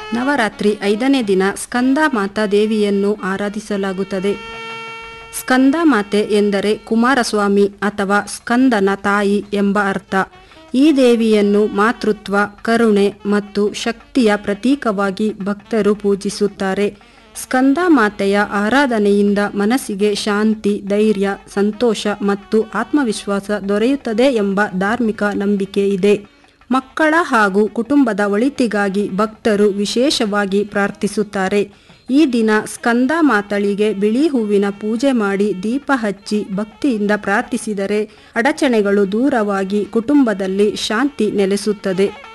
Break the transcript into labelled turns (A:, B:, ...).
A: ನವರಾತ್ರಿ ಐದನೇ ದಿನ ಸ್ಕಂದ ಮಾತಾ ದೇವಿಯನ್ನು ಆರಾಧಿಸಲಾಗುತ್ತದೆ ಸ್ಕಂದ ಮಾತೆ ಎಂದರೆ ಕುಮಾರಸ್ವಾಮಿ ಅಥವಾ ಸ್ಕಂದನ ತಾಯಿ ಎಂಬ ಅರ್ಥ ಈ ದೇವಿಯನ್ನು ಮಾತೃತ್ವ ಕರುಣೆ ಮತ್ತು ಶಕ್ತಿಯ ಪ್ರತೀಕವಾಗಿ ಭಕ್ತರು ಪೂಜಿಸುತ್ತಾರೆ ಸ್ಕಂದ ಮಾತೆಯ ಆರಾಧನೆಯಿಂದ ಮನಸ್ಸಿಗೆ ಶಾಂತಿ ಧೈರ್ಯ ಸಂತೋಷ ಮತ್ತು ಆತ್ಮವಿಶ್ವಾಸ ದೊರೆಯುತ್ತದೆ ಎಂಬ ಧಾರ್ಮಿಕ ನಂಬಿಕೆ ಇದೆ ಮಕ್ಕಳ ಹಾಗೂ ಕುಟುಂಬದ ಒಳಿತಿಗಾಗಿ ಭಕ್ತರು ವಿಶೇಷವಾಗಿ ಪ್ರಾರ್ಥಿಸುತ್ತಾರೆ ಈ ದಿನ ಸ್ಕಂದ ಮಾತಳಿಗೆ ಬಿಳಿ ಹೂವಿನ ಪೂಜೆ ಮಾಡಿ ದೀಪ ಹಚ್ಚಿ ಭಕ್ತಿಯಿಂದ ಪ್ರಾರ್ಥಿಸಿದರೆ ಅಡಚಣೆಗಳು ದೂರವಾಗಿ ಕುಟುಂಬದಲ್ಲಿ ಶಾಂತಿ ನೆಲೆಸುತ್ತದೆ